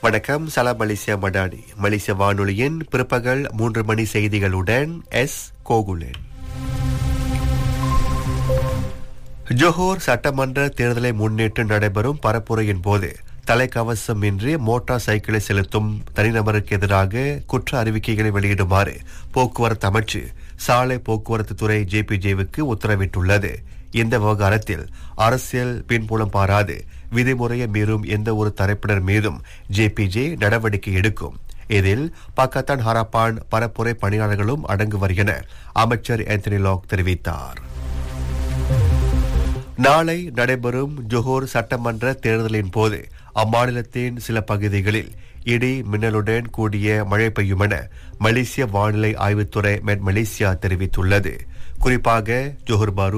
வணக்கம் சலாம் மலேசியா மடானி மலேசிய வானொலியின் பிற்பகல் மூன்று மணி செய்திகளுடன் எஸ் கோகுலன் ஜோஹோர் சட்டமன்ற தேர்தலை முன்னிட்டு நடைபெறும் பரப்புரையின் போது தலைக்கவசம் இன்றி மோட்டார் சைக்கிளை செலுத்தும் தனிநபருக்கு எதிராக குற்ற அறிவிக்கைகளை வெளியிடுமாறு போக்குவரத்து அமைச்சு சாலை போக்குவரத்து துறை ஜேபிஜேவுக்கு உத்தரவிட்டுள்ளது இந்த விவகாரத்தில் அரசியல் பின்புலம் பாராது விதிமுறையை மீறும் எந்த ஒரு தரப்பினர் மீதும் ஜேபிஜே நடவடிக்கை எடுக்கும் இதில் பக்கத்தான் ஹராப்பான் பரப்புரை பணியாளர்களும் அடங்குவர் என அமைச்சர் ஆந்தனி லாக் தெரிவித்தார் நாளை நடைபெறும் ஜோஹோர் சட்டமன்ற தேர்தலின் போது அம்மாநிலத்தின் சில பகுதிகளில் இடி மின்னலுடன் கூடிய மழை பெய்யும் என மலேசிய வானிலை ஆய்வுத்துறை மெட் மலேசியா தெரிவித்துள்ளது குறிப்பாக ஜோஹர் பாரு